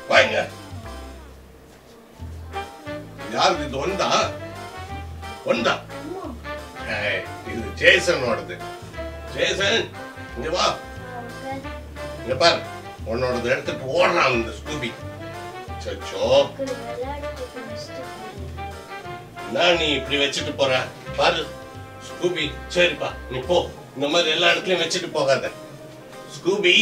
வாங்க யாருக்கு இது ஒண்டா ஒண்டா ஏய், இது ஜேசனோடது ஜேசன் இங்க வா இங்க பாரு உன்னோடது எடுத்துட்டு ஓடுறான் இந்த ஸ்கூபி சச்சோ நான் நீ இப்படி வச்சுட்டு போற பாரு ஸ்கூபி சரிப்பா நீ போ இந்த மாதிரி எல்லா இடத்துலயும் வச்சுட்டு போகாத ஸ்கூபி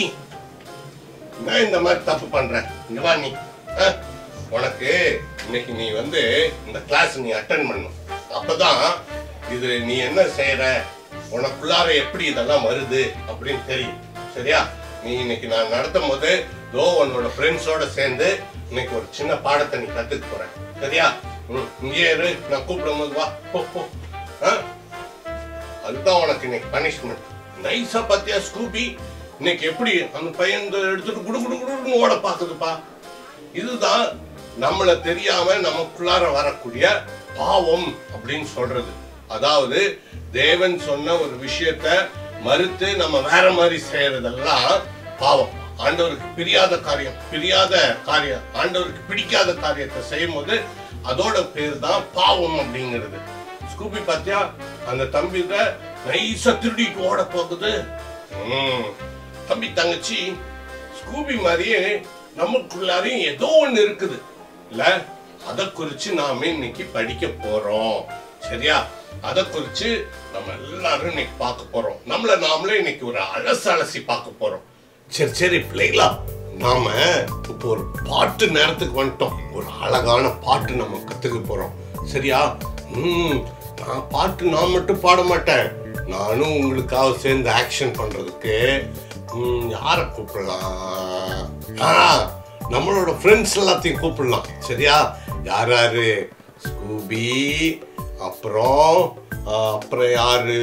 நான் இந்த மாதிரி தப்பு பண்றேன் இங்க வா நீ ஆ? உனக்கு இன்னைக்கு நீ வந்து இந்த கிளாஸ் நீ அட்டன் பண்ணும் அப்பதான் இது நீ என்ன செய்யற உனக்குள்ளார எப்படி இதெல்லாம் வருது அப்படின்னு தெரியும் சரியா நீ இன்னைக்கு நான் நடத்தும் போது தோ உன்னோட ஃப்ரெண்ட்ஸோட சேர்ந்து இன்னைக்கு ஒரு சின்ன பாடத்தை நீ கத்துக்க போற சரியா ம், இங்கே இரு நான் கூப்பிடும் போது வா போ போ ஆ? அதுதான் உனக்கு இன்னைக்கு பனிஷ்மெண்ட் நைஸா பாத்தியா ஸ்கூபி இன்னைக்கு எப்படி அந்த பையன் இந்த எடுத்துட்டு குடு குடு குடுன்னு ஓட பாக்குதுப்பா இதுதான் நம்மள தெரியாம நமக்குள்ளார வரக்கூடிய பாவம் அப்படின்னு சொல்றது அதாவது தேவன் சொன்ன ஒரு விஷயத்த மறுத்து நம்ம வேற மாதிரி செய்யறதெல்லாம் பாவம் ஆண்டவருக்கு பிரியாத காரியம் பிரியாத காரியம் ஆண்டவருக்கு பிடிக்காத காரியத்தை செய்யும் போது அதோட பேர் தான் பாவம் அப்படிங்கிறது ஸ்கூபி பாத்தியா அந்த தம்பித நைஸா திருடிட்டு ஓட போகுது ம். தம்பி தங்கச்சி ஸ்கூபி மாதிரியே நமக்குள்ளாரையும் ஏதோ ஒண்ணு இருக்குது இல்ல அத குறிச்சு நாம இன்னைக்கு படிக்க போறோம் சரியா அத குறிச்சு நம்ம எல்லாரும் இன்னைக்கு பார்க்க போறோம் நம்மள நாமளே இன்னைக்கு ஒரு அலசு அலசி பார்க்க போறோம் சரி சரி பிள்ளைகளா நாம இப்போ ஒரு பாட்டு நேரத்துக்கு வந்துட்டோம் ஒரு அழகான பாட்டு நம்ம கத்துக்க போறோம் சரியா ம் நான் பாட்டு நான் மட்டும் பாட மாட்டேன் நானும் உங்களுக்காக சேர்ந்து ஆக்ஷன் பண்றதுக்கு ம், யாரை கூப்பிடலாம் ஆ நம்மளோட ஃப்ரெண்ட்ஸ் எல்லாத்தையும் கூப்பிடலாம் சரியா யார் யாரு ஸ்கூபி அப்புறம் ஆ, அப்புறம் யாரு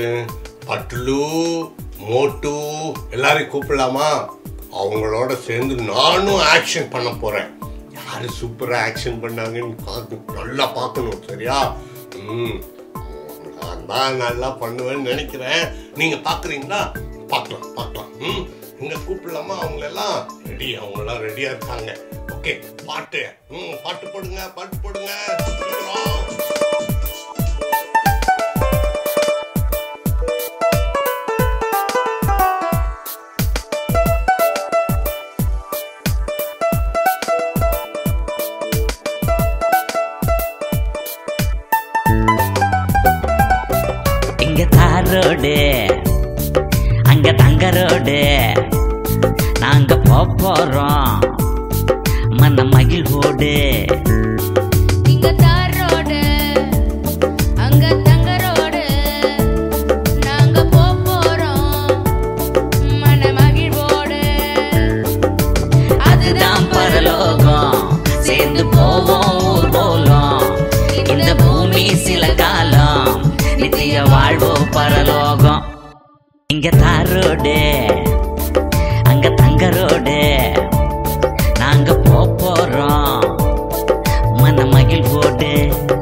பட்லு மோட்டு எல்லாரையும் கூப்பிடலாமா அவங்களோட சேர்ந்து நானும் ஆக்ஷன் பண்ண போறேன் யாரு சூப்பரா ஆக்ஷன் பண்ணாங்கன்னு பார்க்க நல்லா பார்க்கணும் சரியா ம் நான் தான் நல்லா பண்ணுவேன்னு நினைக்கிறேன் நீங்க பாக்குறீங்களா பார்க்கலாம் பார்க்கலாம் ம் இங்க கூப்பிடலாமா அவங்க எல்லாம் ரெடி அவங்க எல்லாம் ரெடியா இருக்காங்க ஓகே பாட்டு ம் பாட்டு போடுங்க பாட்டு போடுங்க சீக்கிரம். இங்க தார் ரோடு அங்க தங்க ரோடு நாங்க போப் போறோம் மன்ன மகிழ்வோடு இங்க தார் ரோடு அங்க தங்க ரோடு நாங்க போப் போறோம் மன மகிழ்வோடு அதுதான் பரலோகம் சேர்ந்து போவோம் ஊர் போலும் இந்த பூமி சில காலம் நித்திய வாழ்வோ பரலோகம் இங்க தார் ரோடு அங்க தங்க ரோடு நாங்க போப் போறோம் மன மகிழ்வோடு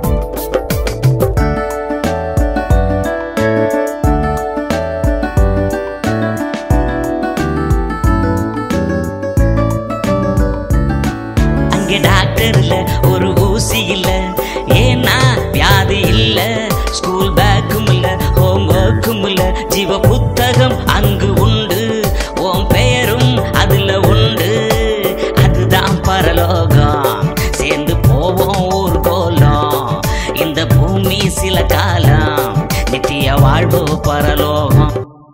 அங்க டாக்டர் இல்ல ஒரு ஊசி இல்ல ஏன்னா வியாதி இல்ல ஸ்கூல் பேக்கும் இல்ல ஹோம் ஒர்க்கும் இல்ல ஜீவ புத்தகம் அங்கு உண்டு உன் பெயரும் அதுல உண்டு அதுதான் பரலோகம் சேர்ந்து போவோம் ஊர் கோலம் இந்த பூமி சில காலம் நித்திய வாழ்வு பரலோகம்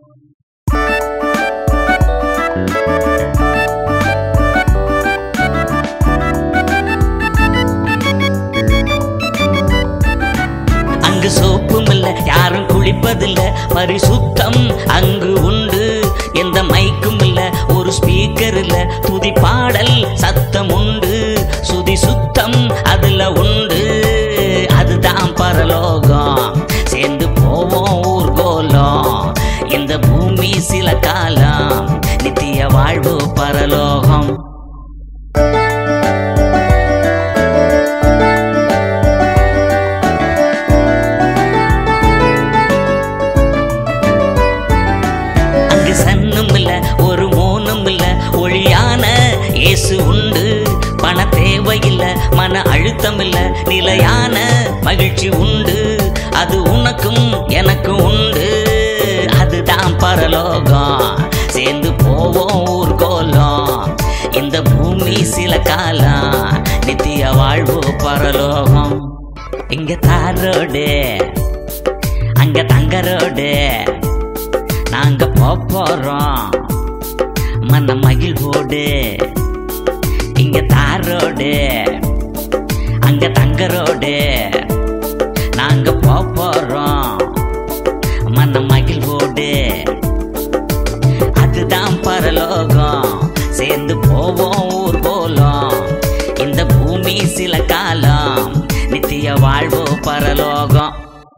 அங்கு சோப்பும் இல்ல யாரும் குளிப்பதில்ல பரிசுத்தம் அங்கு உண்டு எந்த மைக்கும் இல்ல ஒரு ஸ்பீக்கர் இல்ல துதி பாடல் சத்தம் உண்டு சுதி சுத்தம் அதுல உண்டு அதுதான் பரலோகம் சேர்ந்து போவோம் ஊர்கோலம் இந்த பூமி சில காலம் நித்திய வாழ்வு பரலோகம் அங்கு சன்னும் இல்ல ஒரு மோனும் இல்ல ஒளியான இயேசு உண்டு மன அழுத்தம் இல்ல நிலையான மகிழ்ச்சி உண்டு அது உனக்கும் எனக்கும் உண்டு அதுதான் பரலோகம் சேர்ந்து போவோம் ஊர்கோலம் இந்த பூமி சில காலம் நித்திய வாழ்வு பரலோகம் இங்க தாரோடு அங்க தங்க ரோடு நாங்க போப் போறோம் மன மகிழ்வோடு இங்க தார் ரோடு அங்க தங்க ரோடு நாங்க போப் போறோம் மன மகிழ்வோடு அதுதான் பரலோகம் சேர்ந்து போவோம் ஊர் போலாம் இந்த பூமி சில காலம் நித்திய வாழ்வோ பரலோகம்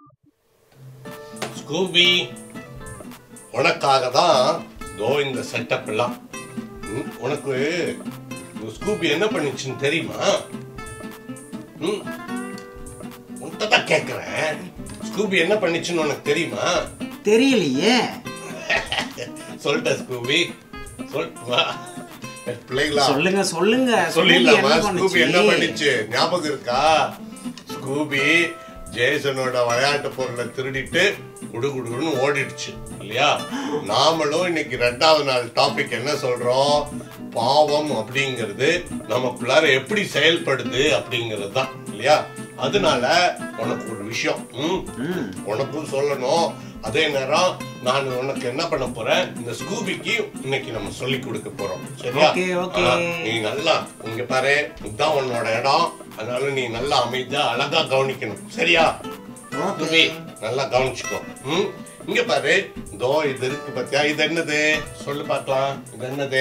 ஸ்கூபி உனக்காக தான் தோ இந்த செட்டப் எல்லாம் ம், உனக்கு இந்த ஸ்கூபி என்ன பண்ணுச்சுன்னு தெரியுமா ம் உன்கிட்ட தான் கேட்குறேன் ஸ்கூபி என்ன பண்ணுச்சுன்னு உனக்கு தெரியுமா தெரியலையே சொல்லிட்ட ஸ்கூபி சொல்லட்டுமா பிள்ளைங்களா சொல்லுங்க சொல்லுங்க சொல்லிடலாமா என்ன ஸ்கூபி என்ன பண்ணுச்சு? பண்ணிச்சு ஞாபகம் இருக்கா ஸ்கூபி ஜேசனோட விளையாட்டு பொருளை திருடிட்டு குடுகுடுன்னு ஓடிடுச்சு இல்லையா நாமளும் இன்னைக்கு ரெண்டாவது நாள் டாபிக் என்ன சொல்றோம் பாவம் அப்படிங்கிறது நமக்குள்ளார எப்படி செயல்படுது அப்படிங்கிறது தான் இல்லையா அதனால உனக்கு ஒரு விஷயம் ம், ம். உனக்கும் சொல்லணும் அதே நேரம் நான் உனக்கு என்ன பண்ண போறேன் இந்த ஸ்கூபிக்கு இன்னைக்கு நம்ம சொல்லி கொடுக்க போறோம் சரியா Okay, okay. ஆ, நீ நல்லா இங்க பாரு இதுதான் உன்னோட இடம் அதனால நீ நல்லா அமைதியா அழகா கவனிக்கணும் சரியா Okay. ஸ்கூபி நல்லா கவனிச்சுக்கோ ம் இங்க பாரு தோ இது இருக்கு பாத்தியா இது என்னது சொல்லு பார்க்கலாம் இது என்னது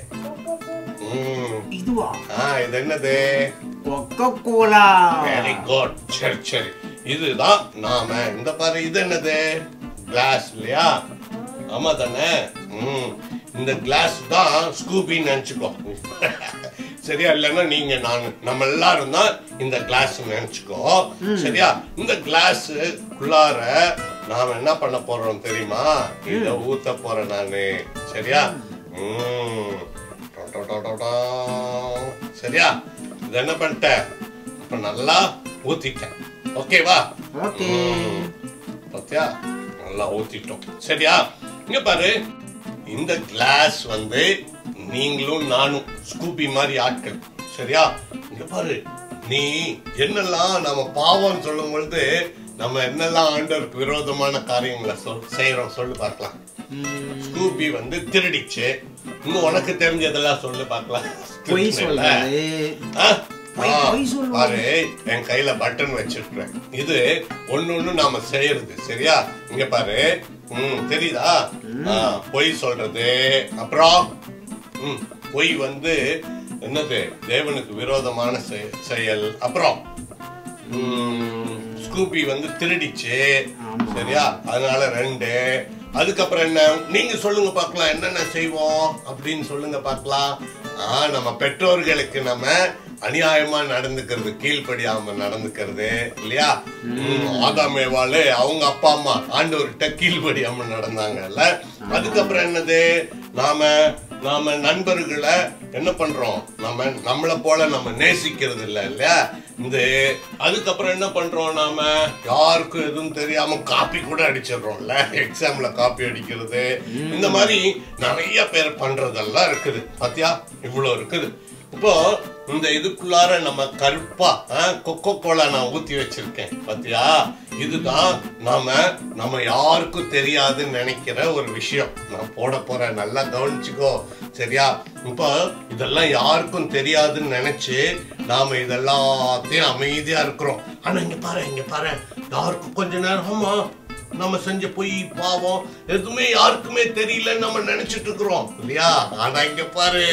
ம் இதுவா ஆ இது என்னது கொக்கோ கோலா வெரி குட் சரி சரி இதுதான் நாம இந்த பாரு இது என்னது கிளாஸ் இல்லையா ஆமா தானே ம் இந்த கிளாஸ் தான் ஸ்கூபின்னு நினைச்சுக்கோ சரியா இல்லைன்னா நீங்க நான் நம்ம எல்லாரும் தான் இந்த கிளாஸ் நினைச்சுக்கோ சரியா இந்த கிளாஸ் குள்ளார நாம என்ன பண்ண போறோம் தெரியுமா இத ஊத்த போறேன் நானு சரியா ம் டொ, டொ, டொ, டொ, டொ. சரியா இது என்ன பண்ணிட்டேன் இப்ப நல்லா ஊத்திட்டேன் ஓகேவா ஓகே ம். பாத்தியா நல்லா ஊத்திட்டோம் சரியா இங்க பாரு இந்த கிளாஸ் வந்து நீங்களும் நானும் ஸ்கூபி மாதிரி ஆட்கள் சரியா இங்க பாரு நீ என்னெல்லாம் நம்ம பாவம் சொல்லும் பொழுது நம்ம என்னெல்லாம் ஆண்டவருக்கு விரோதமான காரியங்களை சொல் செய்யறோம் சொல்லு பார்க்கலாம் ஸ்கூபி வந்து திருடிச்சு இன்னும் உனக்கு தெரிஞ்சதெல்லாம் சொல்லு பார்க்கலாம் பொய் சொல்றாரு ஆ? பொய், ஆ, பொய் சொல்லுவாங்க. பாரு என் கையில பட்டன் வச்சிருக்கேன் இது ஒண்ணு ஒண்ணு நாம செய்யறது சரியா இங்க பாரு ம் தெரியுதா ஆ, பொய் சொல்றது அப்புறம் ம் பொய் வந்து என்னது தேவனுக்கு விரோதமான செய- செயல் அப்புறம் ம், ஸ்கூபி வந்து திருடிச்சு ஆமா. சரியா அதனால ரெண்டு அதுக்கப்புறம் என்ன நீங்க சொல்லுங்க பார்க்கலாம் என்னென்ன செய்வோம் அப்படின்னு சொல்லுங்க பார்க்கலாம் ஆ நம்ம பெற்றோர்களுக்கு நம்ம அநியாயமா நடந்துக்கிறது கீழ்ப்படியாம நடந்துக்கிறது இல்லையா ம், ஆதாம் ஏவாளு அவங்க அப்பா அம்மா ஆண்டவர்கிட்ட கீழ்ப்படியாம நடந்தாங்கல்ல அதுக்கப்புறம் என்னது நாம நாம நண்பர்களை என்ன பண்றோம் நம்ம நம்மள போல நம்ம நேசிக்கிறது இல்ல இல்லையா இந்த அதுக்கப்புறம் என்ன பண்றோம் நாம யாருக்கும் எதுவும் தெரியாம காப்பி கூட அடிச்சிடுறோம்ல எக்ஸாம்ல காப்பி அடிக்கிறது இந்த மாதிரி நிறைய பேர் பண்றதெல்லாம் இருக்குது பாத்தியா இவ்வளவு இருக்குது இப்போ இந்த இதுக்குள்ளார நம்ம கருப்பா கொக்கோ கோலா நான் ஊத்தி வச்சிருக்கேன் பாத்தியா இதுதான் நாம நம்ம யாருக்கும் தெரியாதுன்னு நினைக்கிற ஒரு விஷயம் நான் போட போறேன் நல்லா கவனிச்சுக்கோ சரியா இப்போ இதெல்லாம் யாருக்கும் தெரியாதுன்னு நினைச்சு நாம இதெல்லாத்தையும் அமைதியா இருக்கிறோம் ஆனா இங்க பாரு இங்க பாரு யாருக்கும் கொஞ்ச நேரமா நம்ம செஞ்ச பொய் பாவம் எதுவுமே யாருக்குமே தெரியலன்னு நம்ம நினைச்சிட்டு இருக்கிறோம் இல்லையா ஆனா இங்க பாரு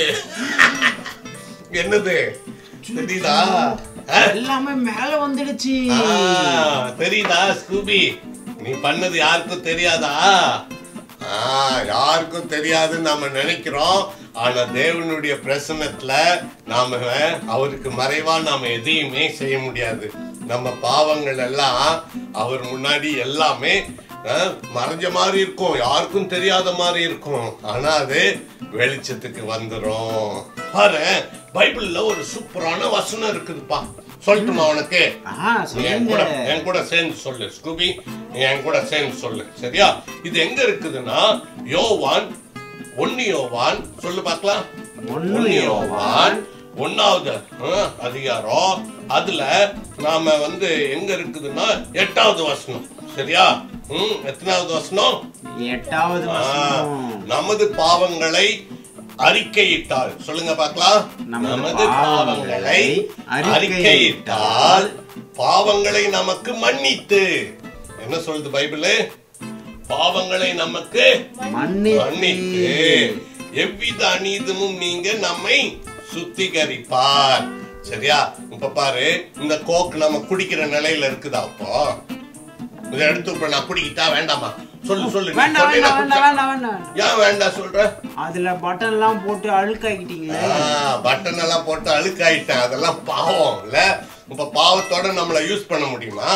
என்னது தெரியுதா ஆ? எல்லாமே மேல வந்துடுச்சு ஆ, தெரியுதா ஸ்கூபி நீ பண்ணது யாருக்கும் தெரியாதா ஆ, யாருக்கும் தெரியாதுன்னு நாம நினைக்கிறோம் ஆனா தேவனுடைய பிரசனத்துல நாம அவருக்கு மறைவா நாம எதையுமே செய்ய முடியாது நம்ம பாவங்கள் எல்லாம் அவர் முன்னாடி எல்லாமே ஆ, மறைஞ்ச மாதிரி இருக்கும் யாருக்கும் தெரியாத மாதிரி இருக்கும் ஆனா அது வெளிச்சத்துக்கு வந்துரும் பாரு பைபிள்ல ஒரு சூப்பரான வசனம் இருக்குதுப்பா சொல்லட்டுமா உனக்கு ஆ நீ என் கூட சொல்லுங்க என் கூட சேர்ந்து சொல்லு ஸ்கூபி நீ என் கூட சேர்ந்து சொல்லு சரியா இது எங்க இருக்குதுன்னா யோவான் ஒன்னு யோவான் சொல்லு பார்க்கலாம் ஒன்னு ஒன்னு யோவான் யோவான் ஒன்னாவது ஆ, அதிகாரம் அதுல நாம வந்து எங்க இருக்குதுன்னா எட்டாவது வசனம் சரியா ம் எத்தனாவது வசனம் எட்டாவது ஆ, வசனம் நமது பாவங்களை அறிக்கையிட்டால் சொல்லுங்க பார்க்கலாம் நமது நமது பாவங்களை பாவங்களை அறிக்கையிட்டால் பாவங்களை நமக்கு மன்னித்து என்ன சொல்லுது பைபிள் பாவங்களை நமக்கு மன்னித்து மன்னித்து எவ்வித அநீதமும் நீங்க நம்மை சுத்திகரிப்பார் சரியா இப்ப பாரு இந்த கோக் நம்ம குடிக்கிற நிலையில இருக்குதா அப்போ இதை எடுத்து இப்ப நான் குடிக்கிட்டா வேண்டாமா சொல்லு சொல்லு நீ வேண்டாம் சொன்னீன்னா வேண்டாம் குடிச்சா- வேண்டாம் வேண்டாம் வேண்டாம் ஏன் வேண்டாம் சொல்ற அதுல பட்டன் எல்லாம் போட்டு அழுக்காக்கிட்டீங்களே பட்டன் எல்லாம் போட்டு அழுக்காயிட்டேன் அதெல்லாம் பாவம் இல்ல இப்ப பாவத்தோட நம்மள யூஸ் பண்ண முடியுமா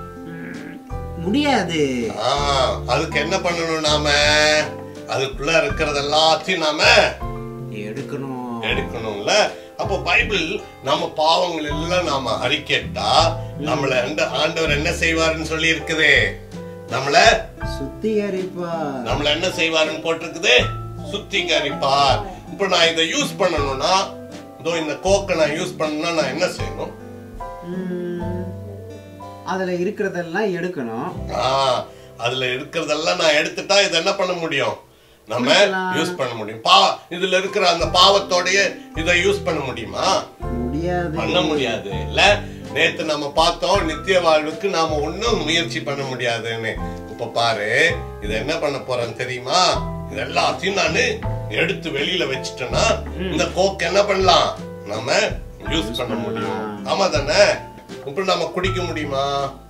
முடியாது ஆ, அதுக்கு என்ன பண்ணணும் நாம அதுக்குள்ள இருக்கிறது எல்லாத்தையும் நாம எடுக்கணும் எடுக்கணும்ல அப்போ பைபிள் நம்ம பாவங்கள் எல்லாம் நாம அறிக்கைட்டா நம்மள அந்த ஆண்டவர் என்ன செய்வாருன்னு சொல்லி இருக்குது நம்மள சுத்திகரிப்பா நம்மள என்ன செய்வாருன்னு போட்டிருக்குது சுத்திகரிப்பார் இப்போ நான் இதை யூஸ் பண்ணணும்னா இதோ இந்த கோக்கை நான் யூஸ் பண்ணணும்னா நான் என்ன செய்யணும் ம், அதுல இருக்கிறதெல்லாம் எடுக்கணும் ஆ அதுல இருக்கிறதெல்லாம் நான் எடுத்துட்டா இதை என்ன பண்ண முடியும் நம்ம குடிக்கலாம். யூஸ் பண்ண முடியும் பா இதுல இருக்கிற அந்த பாவத்தோடைய இதை யூஸ் பண்ண முடியுமா முடியாது பண்ண முடியாது இல்ல நேத்து நம்ம பார்த்தோம் நித்திய வாழ்வுக்கு நாம ஒண்ணும் முயற்சி பண்ண முடியாதுன்னு இப்ப பாரு இத என்ன பண்ண போறேன்னு தெரியுமா இது எல்லாத்தையும் நானு எடுத்து வெளியில வச்சுட்டேன்னா இந்த கோக் என்ன பண்ணலாம் நம்ம யூஸ் பண்ண முடியும் ஆமா தானே இப்ப நம்ம குடிக்க முடியுமா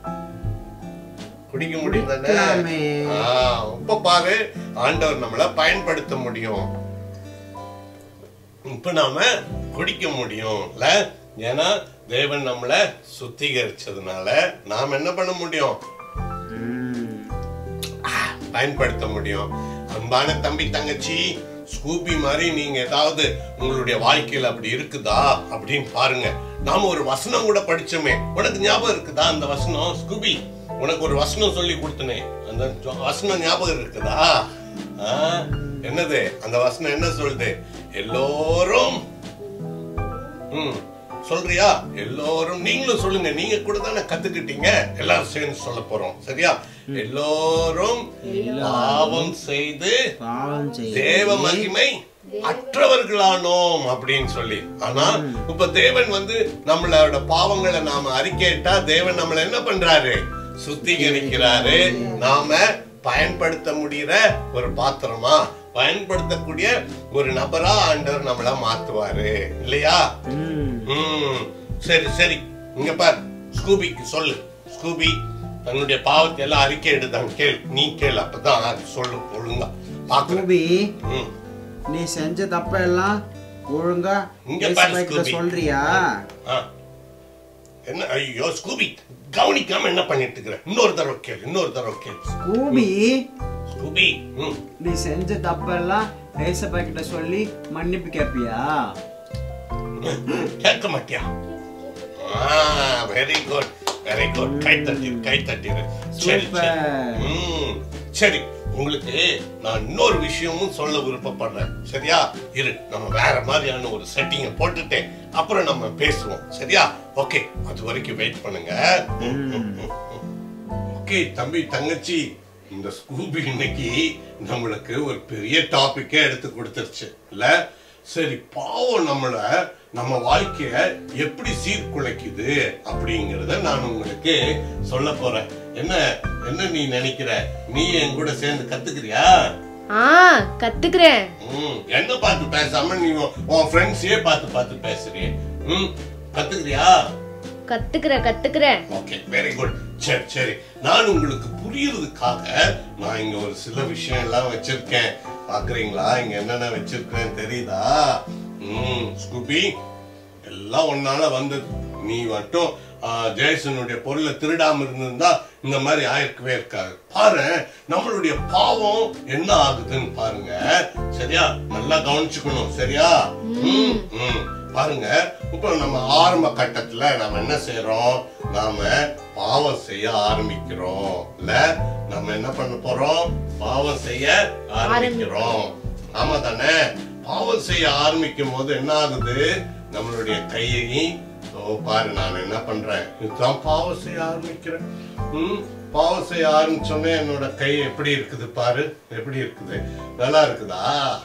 குடிக்க முடியும் தானே குடிக்கலாமே. ஆ, இப்ப பாரு ஆண்டவர் நம்மள பயன்படுத்த முடியும் இப்ப நாம குடிக்க முடியும்ல ஏன்னா தேவன் நம்மள சுத்திகரிச்சதுனால நாம் என்ன பண்ண முடியும் ம், பயன்படுத்த முடியும் அன்பான தம்பி தங்கச்சி ஸ்கூபி மாதிரி நீங்க ஏதாவது உங்களுடைய வாழ்க்கையில அப்படி இருக்குதா அப்படின்னு பாருங்க நாம ஒரு வசனம் கூட படிச்சோமே உனக்கு ஞாபகம் இருக்குதா அந்த வசனம் ஸ்கூபி உனக்கு ஒரு வசனம் சொல்லி கொடுத்தனே அந்த ஜொ- வசனம் ஞாபகம் இருக்குதா ஆ, என்னது அந்த வசனம் என்ன சொல்லுது எல்லோரும் ம் சொல்றியா எல்லோரும் நீங்களும் சொல்லுங்க நீங்க கூட தானே கத்துக்கிட்டீங்க எல்லாரும் சேர்ந்து சொல்ல போறோம் சரியா எல்லோரும் பாவம் செய்து பாவம் செய்ய தேவ மகிமை அற்றவர்களானோம் அப்படின்னு சொல்லி ஆனா இப்ப தேவன் வந்து நம்மளோட பாவங்களை நாம அறிக்கையிட்டா தேவன் நம்மள என்ன பண்றாரு சுத்திகரிக்கிறாரு நாம பயன்படுத்த முடியற ஒரு பாத்திரமா பயன்படுத்தக்கூடிய ஒரு நபரா ஆண்டவர் நம்மள மாத்துவாரு இல்லையா ம், ம் சரி சரி இங்க பார் ஸ்கூபிக்கு சொல்லு ஸ்கூபி தன்னுடைய பாவத்தை எல்லாம் அறிக்கை எடுத்தான் கேள் நீ கேள் அப்பதான் அது சொல்லு ஒழுங்கா பாக்குறேன் ரூபி ம் நீ செஞ்ச தப்பெல்லாம் ஒழுங்கா இங்க இயேசு பாரு, கிட்ட ஸ்கூபி. சொல்றியா ஆ. என்ன ஐயோ ஸ்கூபி கவனிக்காம என்ன பண்ணிட்டு இருக்கிற இன்னொரு தடவை கேளு இன்னொரு தடவை கேளு கூபி ஸ்கூபி ம் நீ செஞ்ச தப்பெல்லாம் ஏசப்பா கிட்ட சொல்லி மன்னிப்பு கேப்பியா கேட்க மாட்டியா வெரி குட் வெரி குட் கை தட்டிரு கை தட்டிரு சரி Super. சரி ம் சரி உங்களுக்கு நான் இன்னொரு விஷயமும் சொல்ல விருப்பப்படுறேன் சரியா இரு நம்ம வேற மாதிரியான ஒரு செட்டிங்கை போட்டுட்டு அப்புறம் நம்ம பேசுவோம் சரியா ஓகே அது வரைக்கும் வெயிட் பண்ணுங்க ஓகே தம்பி தங்கச்சி இந்த ஸ்கூபி இன்னைக்கு நம்மளுக்கு ஒரு பெரிய டாபிக்கே எடுத்து கொடுத்துருச்சு இல்ல சரி பாவம் நம்மள நம்ம வாழ்க்கைய எப்படி சீர்குலைக்குது அப்படிங்கறத நான் உங்களுக்கு சொல்ல போறேன் என்ன என்ன நீ நினைக்கிற நீ என் கூட சேர்ந்து கத்துக்கிறியா ஆ கத்துக்கிறேன் ம் என்ன பார்த்து பேசாம நீ உன்- உன் ஃப்ரெண்ட்ஸையே பார்த்து பார்த்து பேசுறியே ம் கத்துக்கிறியா கத்துக்கிறேன் கத்துக்கிறேன் ஓகே வெரி குட் சரி சரி நான் உங்களுக்கு புரியறதுக்காக நான் இங்க ஒரு சில விஷயம் எல்லாம் வச்சிருக்கேன் பாக்குறீங்களா இங்க என்னென்ன வச்சிருக்கேன் தெரியுதா ம் ஸ்கூபி எல்லாம் ஒன்னால வந்தது நீ மட்டும் ஆ, ஜெயசனுடைய பொருளை திருடாம இருந்திருந்தா இந்த மாதிரி ஆயிருக்கவே இருக்காது பாரு நம்மளுடைய பாவம் என்ன ஆகுதுன்னு பாருங்க சரியா நல்லா கவனிச்சுக்கணும் சரியா ம் ம் பாருங்க இப்போ நம்ம ஆரம்ப கட்டத்துல நாம என்ன செய்யறோம் நாம பாவம் செய்ய ஆரம்பிக்கிறோம் இல்ல நம்ம என்ன பண்ண போறோம் பாவம் செய்ய ஆரம்பிக்கிறோம் ஆமா தானே பாவம் செய்ய ஆரம்பிக்கும் போது என்ன ஆகுது நம்மளுடைய கையை ஓ பாரு நான் என்ன பண்றேன் இதுதான் பாவம் செய்ய ஆரம்பிக்கிறேன் ம் பாவம் செய்ய ஆரம்பிச்சோடனே என்னோட கை எப்படி இருக்குது பாரு எப்படி இருக்குது நல்லா இருக்குதா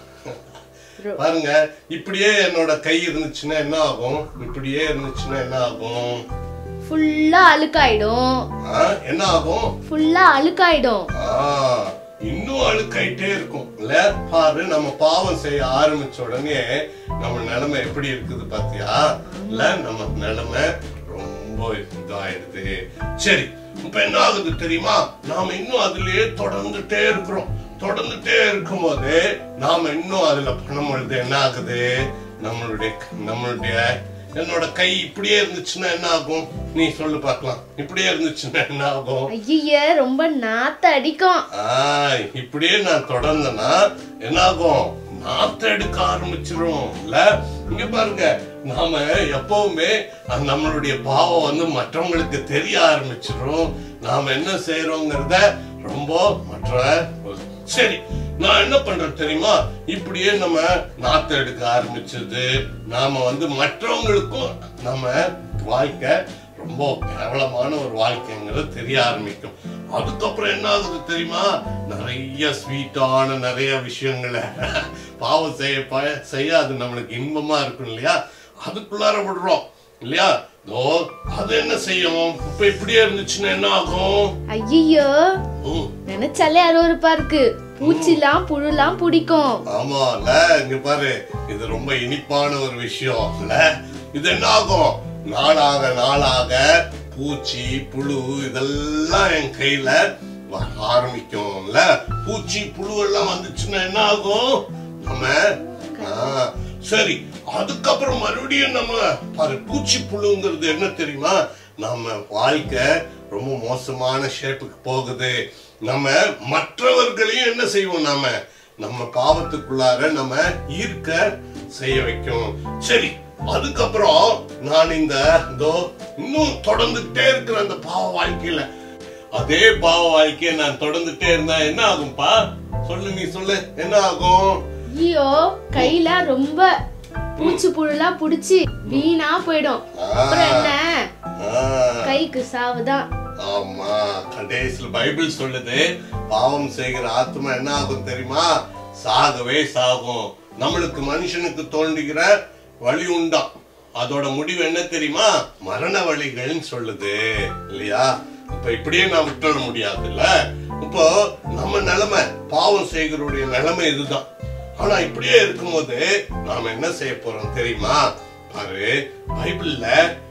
பாருங்க இப்படியே என்னோட கை இருந்துச்சுன்னா என்ன ஆகும் இப்படியே இருந்துச்சுன்னா என்ன ஆகும் ஃபுல்லா அழுக்காயிடும் ஆ, என்ன ஆகும் ஃபுல்லா அழுக்காயிடும் ஆ, இன்னும் அழுக்காயிட்டே இருக்கும் இல்ல பாரு நம்ம பாவம் செய்ய ஆரம்பிச்ச உடனே நம்ம நிலைமை எப்படி இருக்குது பாத்தியா இல்ல நம்ம நிலைமை ரொம்ப இதாயிடுது சரி இப்ப என்ன ஆகுது தெரியுமா நாம இன்னும் அதுலயே தொடர்ந்துட்டே இருக்கிறோம் தொடர்ந்துட்டே இருக்கும்போது நாம இன்னும் அதுல பண்ணும் பொழுது என்ன ஆகுது நம்மளுடைய நம்மளுடைய என்னோட கை இப்படியே இருந்துச்சுன்னா என்ன ஆகும் நீ சொல்லு பார்க்கலாம் இப்படியே இருந்துச்சுன்னா என்ன ஆகும் ஐய ரொம்ப நாத்த அடிக்கும் ஆஹ் இப்படியே நான் தொடர்ந்தேன்னா என்ன ஆகும் நாத்த எடுக்க ஆரம்பிச்சிரும் இல்ல இங்க பாருங்க நாம எப்பவுமே அந்த நம்மளுடைய பாவம் வந்து மற்றவங்களுக்கு தெரிய ஆரம்பிச்சிரும் நாம என்ன செய்யறோங்கிறத ரொம்ப மற்ற சரி நான் என்ன பண்றேன் தெரியுமா இப்படியே நம்ம நாத்த எடுக்க ஆரம்பிச்சது நாம வந்து மற்றவங்களுக்கும் நம்ம வாழ்க்கை ரொம்ப கேவலமான ஒரு வாழ்க்கைங்கிறது தெரிய ஆரம்பிக்கும் அதுக்கப்புறம் என்ன ஆகுது தெரியுமா நிறைய ஸ்வீட்டான நிறைய விஷயங்களை பாவம் செய்ய ப- செய்ய அது நம்மளுக்கு இன்பமா இருக்கும் இல்லையா அதுக்குள்ளார விடுறோம் இல்லையா தோ அது என்ன செய்யும் இப்ப இப்படியே இருந்துச்சுன்னா என்ன ஆகும் ஐயோ ம், நினைச்சாலே அருவருப்பா இருக்கு பூச்சிலாம் புழுலாம் பிடிக்கும் ஆமால இங்க பாரு இது ரொம்ப இனிப்பான ஒரு விஷயம் இல்ல இது என்ன ஆகும் நாளாக நாளாக பூச்சி புழு இதெல்லாம் என் கையில வர ஆரம்பிக்கும்ல பூச்சி புழு எல்லாம் வந்துச்சுன்னா என்ன ஆகும் நம்ம ஆ, சரி அதுக்கப்புறம் மறுபடியும் நம்ம பாரு பூச்சி புழுங்கிறது என்ன தெரியுமா நம்ம வாழ்க்கை ரொம்ப மோசமான ஷேப்புக்கு போகுது நம்ம மற்றவர்களையும் என்ன செய்வோம் நாம நம்ம பாவத்துக்குள்ளார நம்ம ஈர்க்க செய்ய வைக்கும் சரி அதுக்கப்புறம் நான் இந்த இதோ இன்னும் தொடர்ந்துட்டே இருக்கிற அந்த பாவ வாழ்க்கையில அதே பாவ வாழ்க்கையை நான் தொடர்ந்துட்டே இருந்தா என்ன ஆகும்பா சொல்லு நீ சொல்லு என்ன ஆகும் ஐயோ கையில ரொம்ப பூச்சி புழுலாம் புடிச்சு வீணா போயிடும் அப்புறம் என்ன ஆ. கைக்கு சாவுதான் ஆமா கடைசியில் பைபிள் சொல்லுது பாவம் செய்கிற ஆத்மா என்ன ஆகும் தெரியுமா சாகவே சாகும் நம்மளுக்கு மனுஷனுக்கு தோன்றுகிற வழி உண்டாம் அதோட முடிவு என்ன தெரியுமா மரண வழிகள்னு சொல்லுது இல்லையா இப்ப இப்படியே நான் விட்டுற முடியாதுல்ல இப்போ நம்ம நிலைமை பாவம் செய்கிறோடைய நிலைமை இதுதான் ஆனா இப்படியே இருக்கும்போது நாம என்ன செய்ய போறோம் தெரியுமா பாரு பைபிள்ல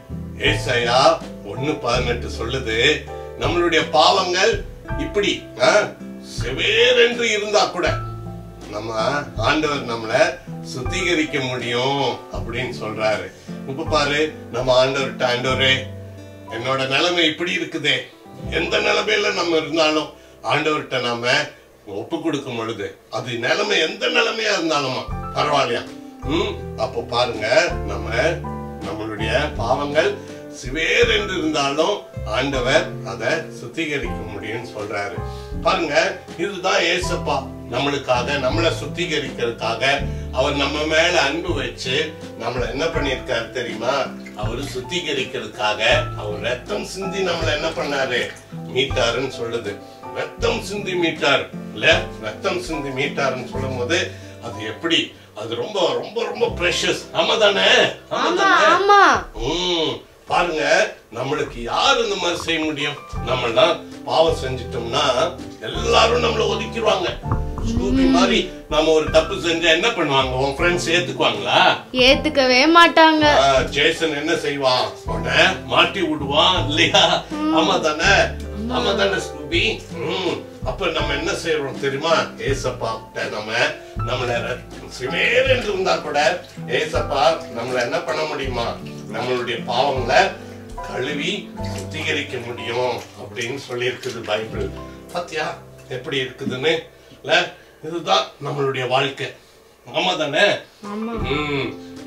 ஏசாயா ஒண்ணு பதினெட்டு சொல்லுது நம்மளுடைய பாவங்கள் இப்படி ஆ, செவேரென்று இருந்தா கூட நம்ம ஆண்டவர் நம்மள சுத்திகரிக்க முடியும் அப்படின்னு சொல்றாரு இப்ப பாரு நம்ம ஆண்டவர்கிட்ட ஆண்டவரே என்னோட நிலைமை இப்படி இருக்குதே எந்த நிலைமையில நம்ம இருந்தாலும் ஆண்டவர்கிட்ட நாம ஒப்பு கொடுக்கும் பொழுது அது நிலைமை எந்த நிலைமையா இருந்தாலுமா பரவாயில்லையா ம் அப்போ பாருங்க நம்ம நம்மளுடைய பாவங்கள் சிவேர் என்று இருந்தாலும் ஆண்டவர் அதை சுத்திகரிக்க முடியும்னு சொல்றாரு பாருங்க இதுதான் ஏசப்பா நம்மளுக்காக நம்மளை சுத்திகரிக்கிறதுக்காக அவர் நம்ம மேல அன்பு வச்சு நம்மள என்ன பண்ணிருக்காரு தெரியுமா அவர் சுத்திகரிக்கிறதுக்காக அவர் ரத்தம் சிந்தி நம்மள என்ன பண்ணாரு மீட்டாருன்னு சொல்லுது ரத்தம் சிந்தி மீட்டார் இல்ல ரத்தம் சிந்தி மீட்டாருன்னு சொல்லும் போது அது எப்படி அது ரொம்ப ரொம்ப ரொம்ப ப்ரெஷஸ் ஆமா தானே ஆமா ஆமா தானே ஆமா ம், பாருங்க நம்மளுக்கு யார் இந்த மாதிரி செய்ய முடியும் நம்ம தான் பாவம் செஞ்சிட்டோம்னா எல்லாரும் நம்மள ஒதுக்கிடுவாங்க ஸ்கூபி மாதிரி நம்ம ஒரு தப்பு செஞ்சா என்ன பண்ணுவாங்க உன் ஃப்ரெண்ட்ஸ் ஏத்துக்குவாங்களா ஏத்துக்கவே மாட்டாங்க ஆ, ஜேசன் என்ன செய்வான் உன்னை மாட்டி விடுவான் இல்லையா ஆமா தானே ஆமா தானே ஸ்கூபி ம், அப்ப நம்ம என்ன செய்யறோம் தெரியுமா ஏசப்பா கிட்ட நம்ம நம்மள சிவேர் என்று இருந்தா கூட ஏசப்பா நம்மள என்ன பண்ண முடியுமா நம்மளுடைய பாவங்களை கழுவி சுத்திகரிக்க முடியும் அப்படின்னு சொல்லி இருக்குது பைபிள் பாத்தியா எப்படி இருக்குதுன்னு இல்ல இதுதான் நம்மளுடைய வாழ்க்கை ஆமா தானே ம்,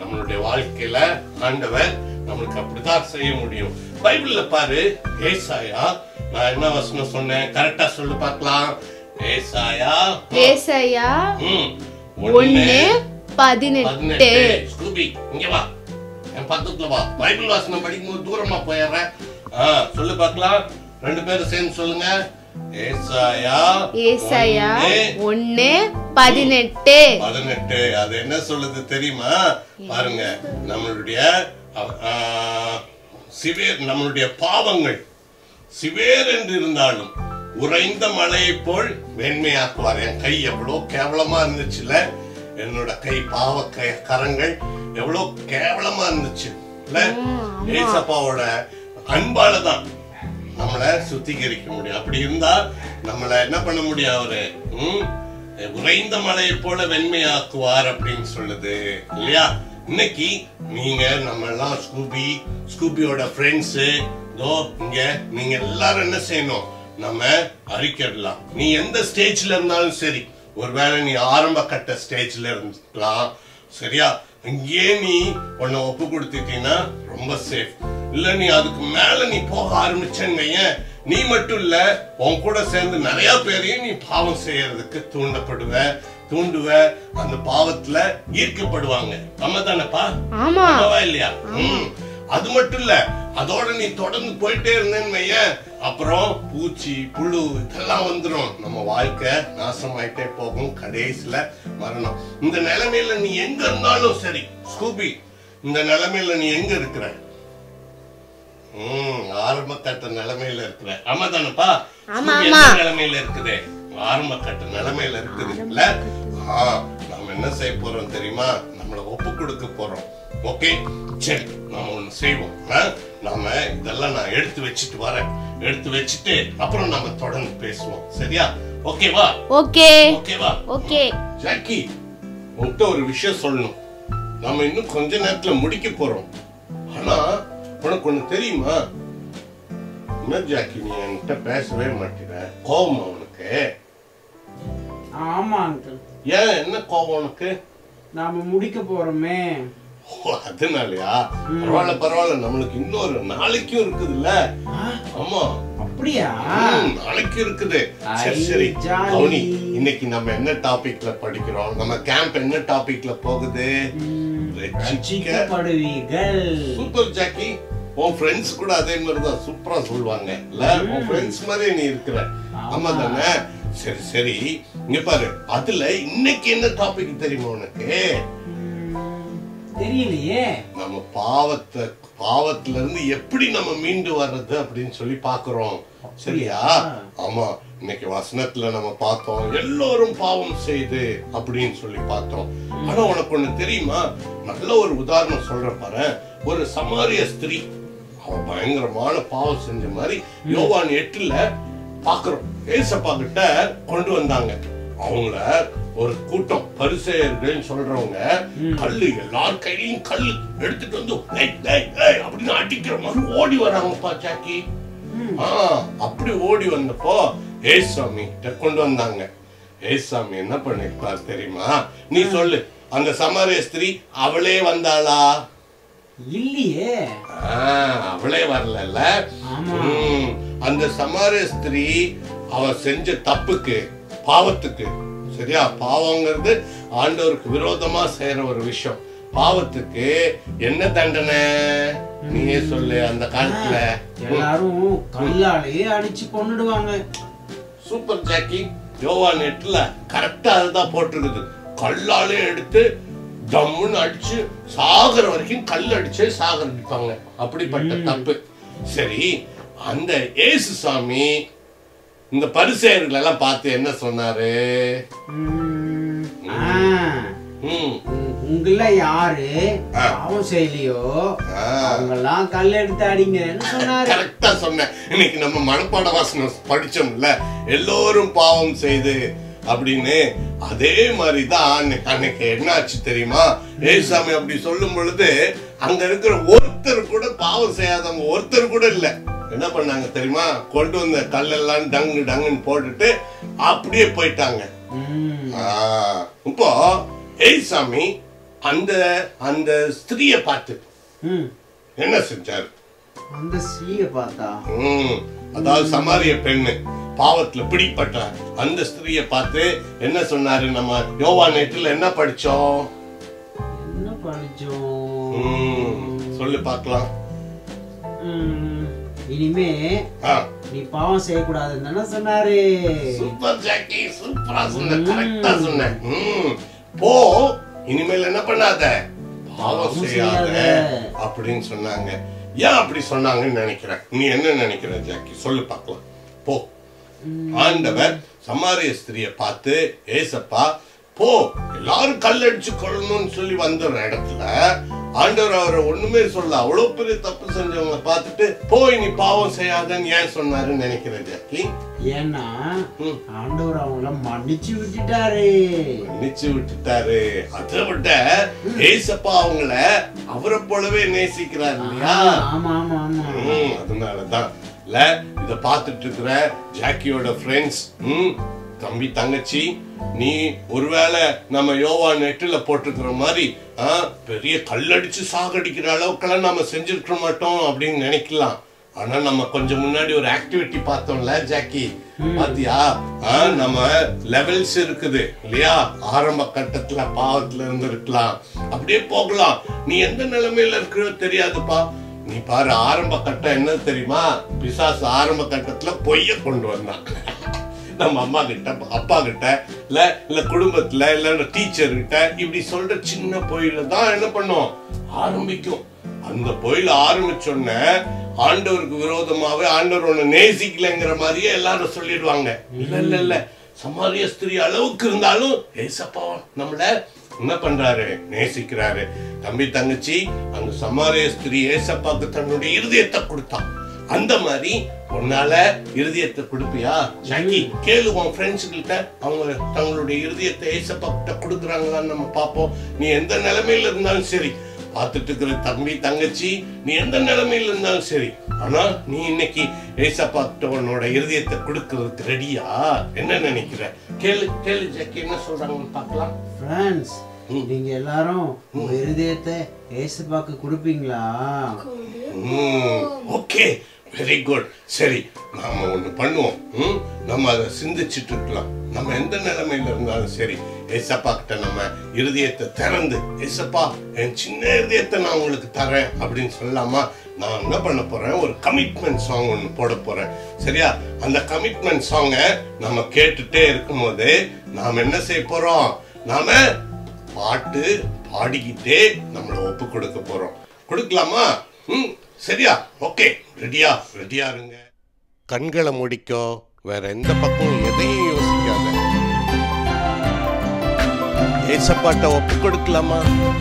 நம்மளுடைய வாழ்க்கையில ஆண்டவர் நம்மளுக்கு அப்படிதான் செய்ய முடியும் பைபிள்ல பாரு ஏசாயா நான் என்ன வசனம் சொன்னேன் கரெக்டா சொல்லு பார்க்கலாம் ஏசாயா ஏசாயா ம், ஒண்ணு பதினெட்டு பதினெட்டு ஸ்கூபி இங்க வா என் பக்கத்துல வா பைபிள் வாசனம் படிக்கும்போது தூரமா போயிடுறேன் ஆ சொல்லு பார்க்கலாம் ரெண்டு பேரும் சேர்ந்து சொல்லுங்க ஏசாயா ஏசாயா ஒண்ணு, ஒண்ணு பதினெட்டு பதினெட்டு அது என்ன சொல்லுது தெரியுமா பாருங்க நம்மளுடைய அ- ஆ, சிவேர் நம்மளுடைய பாவங்கள் சிவேர் என்று இருந்தாலும் உறைந்த மலையை போல் வெண்மையாக்குவார் என் கை எவ்வளோ கேவலமா இருந்துச்சுல என்னோட கை பாவ கை கரங்கள் எவ்வளோ கேவலமா இருந்துச்சு இல்ல ஏசப்பாவோட அன்பால தான் நம்மளை சுத்திகரிக்க முடியும் அப்படி இருந்தா நம்மள என்ன பண்ண முடியும் அவரு ம்? உறைந்த மலையை போல வெண்மையாக்குவார் அப்படின்னு சொல்லுது இல்லையா இன்னைக்கு நீங்க நம்ம எல்லாம் ஸ்கூபி ஸ்கூபியோட ஃப்ரெண்ட்ஸ் இதோ இங்க நீங்க எல்லாரும் என்ன செய்யணும் நம்ம அறிக்கிடலாம் நீ எந்த ஸ்டேஜ்ல இருந்தாலும் சரி ஒருவேளை நீ ஆரம்ப கட்ட ஸ்டேஜ்ல இருக்கலாம் சரியா இங்கேயே நீ உன்னை ஒப்பு கொடுத்துட்டீங்கன்னா ரொம்ப சேஃப் இல்ல நீ அதுக்கு மேல நீ போக ஆரம்பிச்சேன்னு வையேன், நீ மட்டும் இல்ல உன் கூட சேர்ந்து நிறைய பேரையும் நீ பாவம் செய்யறதுக்கு தூண்டப்படுவ தூண்டுவ அந்த பாவத்துல ஈர்க்கப்படுவாங்க நம்ம தானேப்பா ஆமா ஆமாவா இல்லையா ம். அது மட்டும் இல்ல அதோட நீ தொடர்ந்து போயிட்டே இருந்தேன்னு வையேன் அப்புறம் பூச்சி புழு இதெல்லாம் வந்துரும் நம்ம வாழ்க்கை நாசமாயிட்டே போகும் கடைசியில மரணம் இந்த நிலைமையில நீ எங்க இருந்தாலும் சரி ஸ்கூபி இந்த நிலைமையில நீ எங்க இருக்கிற ம் ஆரம்ப கட்ட நிலைமையில இருக்கிற ஆமா தானப்பா ஆமா, ஸ்கூபி ஆமா. எந்த நிலைமையில இருக்குது ஆரம்ப கட்ட நிலைமையில இருக்குது இல்ல ஆ, நாம என்ன செய்ய போறோம் தெரியுமா நம்மள ஒப்பு கொடுக்க போறோம் ஓகே சரி நாம ஒண்ணு செய்வோம் ஆ? நாம இதெல்லாம் நான் எடுத்து வச்சுட்டு வரேன் எடுத்து வச்சுட்டு அப்புறம் நாம தொடர்ந்து பேசுவோம் சரியா ஓகேவா ஓகே ஓகேவா ஓகே ஜாக்கி உன்கிட்ட ஒரு விஷயம் சொல்லணும் நாம இன்னும் கொஞ்ச நேரத்துல முடிக்க போறோம் ஆனா உனக்கு ஒண்ணு தெரியுமா என்ன ஜாக்கி நீ என்கிட்ட பேசவே மாட்டேற கோவமா உனக்கு ஆமா அங்கிள் ஏன் என்ன கோவம் உனக்கு நாம முடிக்க போறோமே ஓ, அதனாலயா பரவாயில்ல பரவாயில்ல நம்மளுக்கு இன்னொரு நாளைக்கும் இருக்குதுல்ல ஆமா அப்படியா ம், நாளைக்கு இருக்குது சரி ஐ, சரி ஜாலி. கவுனி இன்னைக்கு நம்ம என்ன டாபிக்ல படிக்கிறோம் நம்ம கேம்ப் என்ன டாபிக்ல போகுது ரட்சிக்க ரட்சிக்கப்படுவீர்கள் சூப்பர் ஜாக்கி உன் ஃப்ரெண்ட்ஸ் கூட அதே மாதிரி தான் சூப்பரா சொல்லுவாங்க இல்ல உன் ஃப்ரெண்ட்ஸ் மாதிரி நீ இருக்கிற ஆமா தானே சரி சரி இங்க பாரு அதுல இன்னைக்கு என்ன டாபிக் தெரியுமா உனக்கு ம், தெரியலையே நம்ம பாவத்தை பாவத்துல இருந்து எப்படி நம்ம மீண்டு வர்றது அப்படின்னு சொல்லி பாக்குறோம் சரியா ஆமா இன்னைக்கு வசனத்துல நம்ம பார்த்தோம் எல்லோரும் பாவம் செய்து அப்படின்னு சொல்லி பார்த்தோம் ஆனா உனக்கு ஒண்ணு தெரியுமா நல்ல ஒரு உதாரணம் சொல்றேன் பாரு ஒரு சமாரிய ஸ்திரீ அவ பயங்கரமான பாவம் செஞ்ச மாதிரி யோவான் எட்டுல பாக்குறோம் ஏசப்பா கிட்ட கொண்டு வந்தாங்க அவங்கள ஒரு கூட்டம் பரிசெயர்கள் சொல்றவங்க கல்லு எல்லார் கையிலயும் கல்லு எடுத்துட்டு வந்து "ஏய், ஏய், ஏய்" அப்படின்னு அடிக்கிற மாதிரி ஓடி வராங்கப்பா ஜாக்கி ஆ, அப்படி ஓடி வந்தப்போ ஏசாமி கிட்ட கொண்டு வந்தாங்க ஏசாமி என்ன பண்ணிருப்பார் தெரியுமா நீ சொல்லு அந்த சமாரிய ஸ்திரீ அவளே வந்தாளா இல்லையே ஆ, அவளே வரல ஆமா. அந்த சமாரிய ஸ்திரீ அவ செஞ்ச தப்புக்கு பாவத்துக்கு சரியா பாவங்கிறது ஆண்டவருக்கு விரோதமா செய்யற ஒரு விஷயம் பாவத்துக்கு என்ன தண்டனை நீயே சொல்லு அந்த காலத்துல எல்லாரும் கல்லாலேயே அடிச்சு கொன்னுடுவாங்க சூப்பர் ஜாக்கி யோவான் எட்டுல கரெக்டா அதுதான் போட்டிருக்குது கல்லாலே எடுத்து டம்முன்னு அடிச்சு சாகுற வரைக்கும் கல் அடிச்சே சாகர அடிப்பாங்க அப்படிப்பட்ட தப்பு சரி அந்த ஏசு சாமி இந்த பரிசெயர்கள் எல்லாம் பார்த்து என்ன சொன்னாரு ம், ஆ, ம் உ- உங்கள யாரு ஆ. பாவம் செய்யலையோ ஆ. அவங்கெல்லாம் கல் எடுத்து அடிங்கன்னு சொன்னாரு கரெக்டா சொன்னேன் இன்னைக்கு நம்ம மனப்பாட வாசனம் படிச்சோம்ல எல்லோரும் பாவம் செய்து அப்படின்னு அதே மாதிரிதான் அன்னை- அன்னைக்கு என்ன ஆச்சு தெரியுமா ஏசாமி அப்படி சொல்லும் பொழுது அங்க இருக்கிற ஒருத்தர் கூட பாவம் செய்யாதவங்க ஒருத்தர் கூட இல்ல என்ன பண்ணாங்க தெரியுமா கொண்டு வந்த கல்லெல்லாம் டங்கு டங்குன்னு போட்டுட்டு அப்படியே போயிட்டாங்க ம், ஆ, இப்போ ஏசாமி அந்த அந்த ஸ்திரியை பார்த்து ம் என்ன செஞ்சாரு அந்த ஸ்ரீயை பார்த்தா ம், அதாவது சமாரிய பெண்ணு பாவத்துல பிடிப்பட்ட அந்த ஸ்திரியை பார்த்து என்ன சொன்னாரு நம்ம யோவா நேற்றுல என்ன படிச்சோம் என்ன படிச்சோம் ம், சொல்லு பார்க்கலாம் ம், இனிமே ஆ, நீ பாவம் செய்யக்கூடாதுன்னு தானே சொன்னாரு சூப்பர் ஜாக்கி சூப்பரா சொன்ன கரெக்டா சொன்ன ம், போ இனிமேல் என்ன பண்ணாத பாவம் பாவம் செய்யாத செய்யாத. அப்படின்னு சொன்னாங்க ஏன் அப்படி சொன்னாங்கன்னு நினைக்கிறேன் நீ என்ன நினைக்கிற ஜாக்கி சொல்லு பார்க்கலாம் போ ஆண்டவர் சமாரிய ஸ்திரியை பார்த்து ஏசப்பா போ எல்லாரும் கல்லடிச்சு கொள்ளணும்னு சொல்லி வந்த இடத்துல ஆண்டவர் அவரை ஒண்ணுமே சொல்ல அவ்வளவு பெரிய தப்பு செஞ்சவங்க பார்த்துட்டு போய் நீ பாவம் செய்யாதன்னு ஏன் சொன்னாருன்னு நினைக்கிறேன் ஜாக்கி ஏன்னா ம். ஆண்டவர் அவங்கள மன்னிச்சு விட்டுட்டாரு மன்னிச்சு விட்டுட்டாரு அதை விட ஏசப்பா அவங்கள அவரை போலவே நேசிக்கிறார் இல்லையா ஆமா ஆமா ஆமா ம், அதனாலதான் இல்ல இத பார்த்துட்டு இருக்கிற ஜாக்கியோட ஃப்ரெண்ட்ஸ் ம் தம்பி தங்கச்சி நீ ஒருவேளை நம்ம யோவா நெட்டுல போட்டிருக்கிற மாதிரி ஆ, பெரிய கல்லடிச்சு சாகடிக்கிற அளவுக்கெல்லாம் நம்ம செஞ்சிருக்க மாட்டோம் அப்படின்னு நினைக்கலாம் ஆனா நம்ம கொஞ்சம் முன்னாடி ஒரு ஆக்டிவிட்டி பார்த்தோம்ல ஜாக்கி பாத்தியா ஆ, நம்ம லெவல்ஸ் இருக்குது இல்லையா ஆரம்ப கட்டத்துல பாவத்துல இருந்து இருக்கலாம் அப்படியே போகலாம் நீ எந்த நிலைமையில இருக்கிறோ தெரியாதுப்பா நீ பாரு ஆரம்ப கட்டம் என்ன தெரியுமா பிசாசு ஆரம்ப கட்டத்துல பொய்ய கொண்டு வந்தான் நம்ம அம்மா கிட்ட அப்பா கிட்ட இல்ல இல்ல குடும்பத்துல இல்ல டீச்சர் கிட்ட இப்படி சொல்ற சின்ன பொயில தான் என்ன பண்ணும் ஆரம்பிக்கும் அந்த பொயில ஆரம்பிச்சோன்ன ஆண்டவருக்கு விரோதமாவே ஆண்டவர் ஒண்ணு நேசிக்கலைங்கிற மாதிரியே எல்லாரும் சொல்லிடுவாங்க இல்ல இல்ல இல்ல சமாரிய ஸ்திரீ அளவுக்கு இருந்தாலும் ஏசப்பா நம்மள என்ன பண்றாரு நேசிக்கிறாரு தம்பி தங்கச்சி அந்த சமாரிய ஸ்திரீ ஏசப்பாக்கு தன்னுடைய இருதயத்தை கொடுத்தான் அந்த மாதிரி உன்னால இருதயத்தை கொடுப்பியா ஜாக்கி கேளு உன் ஃப்ரெண்ட்ஸ் கிட்ட அவங்க தங்களுடைய இருதயத்தை ஏசப்பா கிட்ட கொடுக்குறாங்களான்னு நம்ம பார்ப்போம் நீ எந்த நிலைமையில இருந்தாலும் சரி பார்த்துட்டு இருக்கிற தம்பி தங்கச்சி நீ எந்த நிலைமையில இருந்தாலும் சரி ஆனா நீ இன்னைக்கு ஏசப்பா கிட்ட உன்னோட இருதயத்தை கொடுக்கறதுக்கு ரெடியா என்ன நினைக்கிற கேளு கேளு ஜாக்கி என்ன சொல்றாங்கன்னு பார்க்கலாம் ஃப்ரெண்ட்ஸ் நீங்க எல்லாரும் உங்க இருதயத்தை ஏசப்பாக்கு கொடுப்பீங்களா ஓகே வெரி குட் சரி நாம ஒண்ணு பண்ணுவோம் ம்? நம்ம அதை சிந்திச்சிட்டு இருக்கலாம் நம்ம எந்த நிலைமையில இருந்தாலும் சரி ஏசப்பா கிட்ட நம்ம இருதயத்தை திறந்து ஏசப்பா என் சின்ன இருதயத்தை நான் உங்களுக்கு தரேன் அப்படின்னு சொல்லலாமா நான் என்ன பண்ண போறேன் ஒரு கமிட்மெண்ட் சாங் ஒன்று போட போறேன் சரியா அந்த கமிட்மெண்ட் சாங்கை நம்ம கேட்டுட்டே இருக்கும்போது நாம் என்ன செய்ய போறோம் நாம பாட்டு பாடிக்கிட்டே நம்மளை ஒப்பு கொடுக்க போறோம் கொடுக்கலாமா ம் சரியா ஓகே ரெடியா ரெடியா இருங்க கண்களை முடிக்கோ வேற எந்த பக்கம் எதையும் யோசிக்காத ஏசப்பாட்ட ஒப்பு கொடுக்கலாமா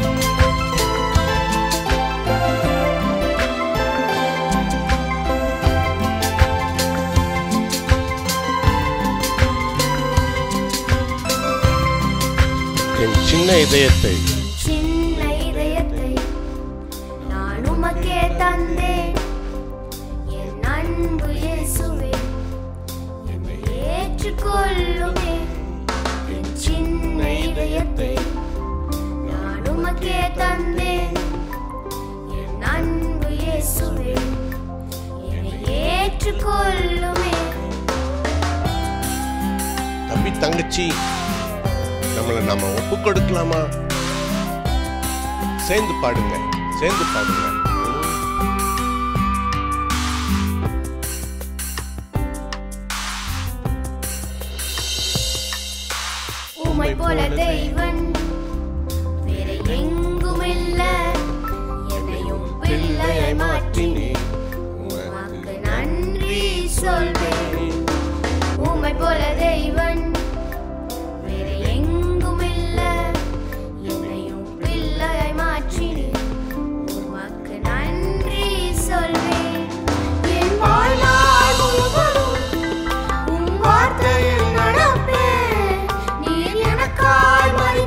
என் சின்ன இதயத்தை சின்ன இதயத்தை நான் உமக்கே தந்தேன் என் அன்பு இயேசுவே என்னை ஏற்றுக்கொள்ளுமே என் சின்ன இதயத்தை நான் உமக்கே தந்தேன் என் அன்பு இயேசுவே என்னை ஏற்றுக்கொள்ளுமே தம்பி தங்கச்சி நம்மளை நம்ம ஒப்பு கொடுக்கலாமா சேர்ந்து பாடுங்க சேர்ந்து பாடுங்க உமை போல தெய்வன் வேற எங்கும் இல்ல என்னையும் பிள்ளையை மாற்றினேன் உமக்கு நன்றி சொல்வேன் உமை போல தெய்வன் வேற எங்கும் இல்ல என்னையும் பிள்ளையை மாற்றினேன் உமக்கு நன்றி சொல்வேன் என் வாழ்நாள் முழுவதும் உம் வார்த்தையில் நடப்பேன் நீர் எனக்காய் மறித்தீர்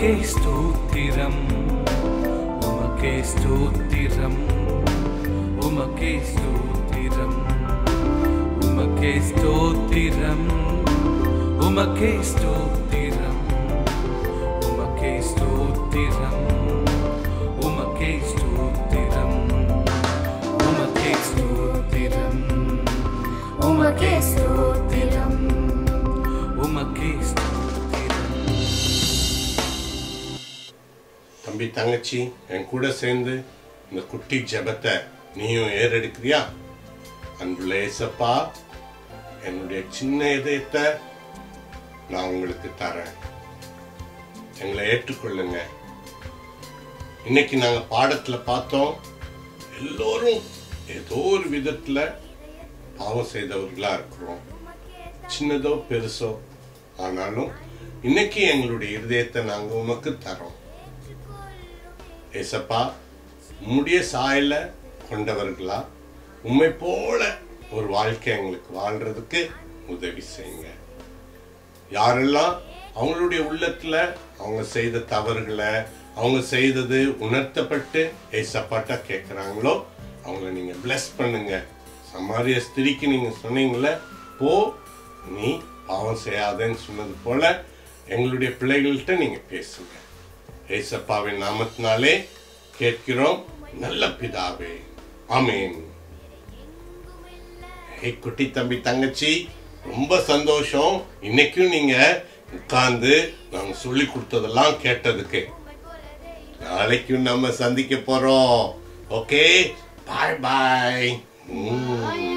உமக்கே ஸ்தோத்திரம் உமக்கே ஸ்தோத்திரம் உமக்கே ஸ்தோத்திரம் உமக்கே ஸ்தோத்திரம் உமக்கே ஸ்தோத்திரம் உமக்கே ஸ்தோத்திரம் உமக்கே ஸ்தோத்திரம் உமக்கே ஸ்தோத்திரம் உமக்கே ஸ்தோத்திரம் உமக்கே ஸ்தோத்திரம் தம்பி தங்கச்சி என் கூட சேர்ந்து இந்த குட்டி ஜெபத்தை நீயும் ஏறெடுக்கிறியா அன்புள்ள ஏசப்பா என்னுடைய சின்ன இதயத்தை நான் உங்களுக்கு தரேன் எங்களை ஏற்றுக்கொள்ளுங்க இன்னைக்கு நாங்க பாடத்துல பார்த்தோம் எல்லோரும் ஏதோ ஒரு விதத்துல பாவம் செய்தவர்களா இருக்கிறோம் சின்னதோ பெருசோ ஆனாலும் இன்னைக்கு எங்களுடைய இருதயத்தை நாங்க உமக்கு தரோம் ஏசப்பா உம்முடைய சாயல கொண்டவர்களா உம்மை போல ஒரு வாழ்க்கை எங்களுக்கு வாழ்றதுக்கு உதவி செய்யுங்க யாரெல்லாம் அவங்களுடைய உள்ளத்துல அவங்க செய்த தவறுகளை அவங்க செய்தது உணர்த்தப்பட்டு ஏசப்பாட்டா கேட்குறாங்களோ அவங்கள நீங்க bless பண்ணுங்க சமாரிய ஸ்திரிக்கு நீங்க சொன்னீங்களே போ நீ பாவம் செய்யாதேன்னு சொன்னது போல எங்களுடைய பிள்ளைகள்கிட்ட நீங்க பேசுங்க ஏசப்பாவின் நாமத்தினாலே கேட்கிறோம் நல்ல பிதாவே ஆமென் ஏய் குட்டி தம்பி தங்கச்சி ரொம்ப சந்தோஷம் இன்னைக்கும் நீங்க உட்கார்ந்து நாங்க சொல்லி கொடுத்ததெல்லாம் கேட்டதுக்கு நாளைக்கும் நம்ம சந்திக்க போறோம் ஓகே பாய் பாய்